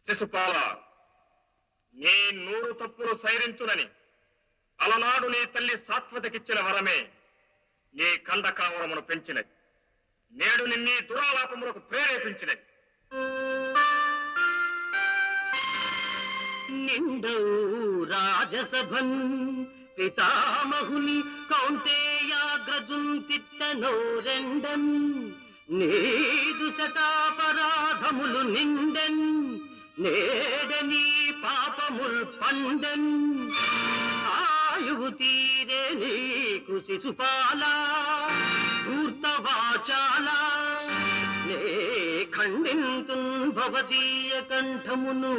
శిశుపాల నీ నూరు తప్పులు సైరించునని అలనాడు నీ తల్లి సాత్వతకిచ్చిన వరమే నీ కండకావరమును పెంచినది నేడు నిన్నీ దురాలాపములకు ప్రేరేపించినది నిండవు రాజసభన్ పితామహుని కౌంటేయాగ్రజున్ తిట్టనో రెండన్ నీదు శతాపరాధములు నిండెన్ నేడని పాపముల్ పండెన్ ఆయువు తీరే నీకు శిశుపాలా ధూర్తవాచాలా నే ఖండింతున్ భవదీయ కంఠమును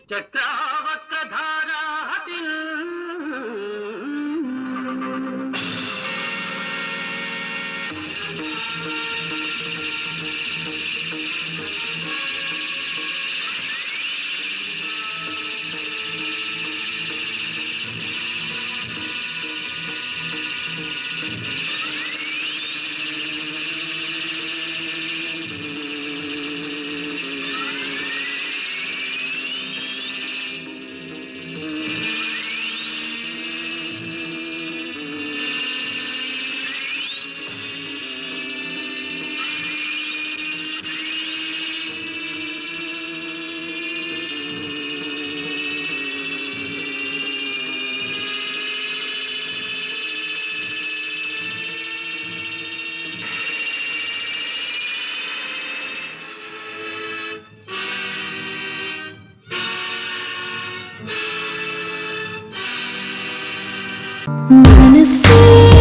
చక్రావక్రధారాహతిల్ మనసే